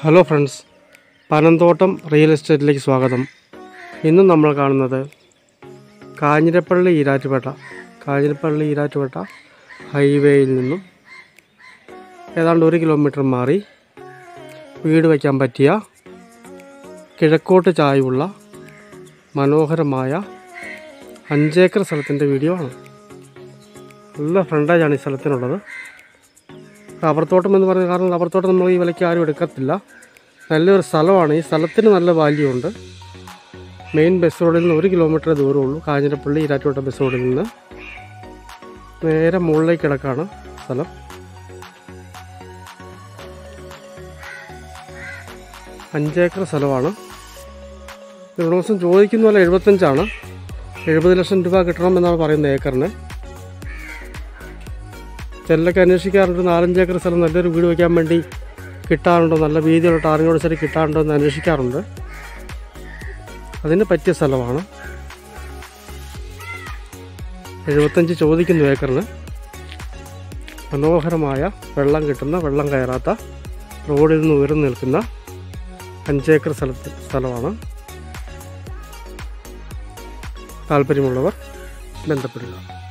hello friends Panamthottam real എസ്റ്റേറ്റിലേക്ക് സ്വാഗതം ഇന്നും നമ്മൾ കാണുന്നത് കാഞ്ഞിരപ്പള്ളി ഈരാറ്റുപേട്ട കാഞ്ഞിരപ്പള്ളി ഈരാറ്റുപേട്ട ഹൈവേയിൽ നിന്നും ഏതാണ്ട് ഒരു കിലോമീറ്റർ മാറി വീട് വയ്ക്കാൻ പറ്റിയ കിഴക്കോട്ട് ചായ്വുള്ള മനോഹരമായ അഞ്ചേക്കർ സ്ഥലത്തിൻ്റെ വീഡിയോ ആണ് നല്ല ഫ്രണ്ടേജാണ് ഈ സ്ഥലത്തിനുള്ളത് റബ്ബർ തോട്ടം എന്ന് പറയുന്ന കാരണം റബ്ബർ തോട്ടം നമ്മൾ ഈ വിലയ്ക്ക് ആരും എടുക്കത്തില്ല നല്ലൊരു സ്ഥലമാണ് ഈ സ്ഥലത്തിന് നല്ല വാല്യൂ ഉണ്ട് മെയിൻ ബസ് റോഡിൽ നിന്ന് ഒരു കിലോമീറ്റർ ദൂരമുള്ളൂ കാഞ്ഞിരപ്പള്ളി ഈരാറ്റുപേട്ട ബസ് റോഡിൽ നിന്ന് നേരെ മുകളിലേക്ക് കിടക്കാണ് സ്ഥലം അഞ്ചേക്കർ സ്ഥലമാണ് ഇവിടെ ദിവസം ചോദിക്കുന്ന പോലെ എഴുപത്തഞ്ചാണ് എഴുപത് ലക്ഷം രൂപ കിട്ടണം എന്നാണ് പറയുന്നത് ഏക്കറിന് ചിലരൊക്കെ അന്വേഷിക്കാറുണ്ട് നാലഞ്ച് ഏക്കർ സ്ഥലം നല്ലൊരു വീട് വയ്ക്കാൻ വേണ്ടി കിട്ടാറുണ്ടോ നല്ല വീതിയുള്ള ടാറിനോട് ശരി കിട്ടാറുണ്ടോ എന്ന് അന്വേഷിക്കാറുണ്ട് അതിന് പറ്റിയ സ്ഥലമാണ് എഴുപത്തഞ്ച് ചോദിക്കുന്നു ഏക്കറിന് മനോഹരമായ വെള്ളം കിട്ടുന്ന വെള്ളം കയറാത്ത റോഡിൽ നിന്ന് ഉയർന്നു നിൽക്കുന്ന അഞ്ചേക്കർ സ്ഥലത്ത് സ്ഥലമാണ് താല്പര്യമുള്ളവർ ബന്ധപ്പെടുക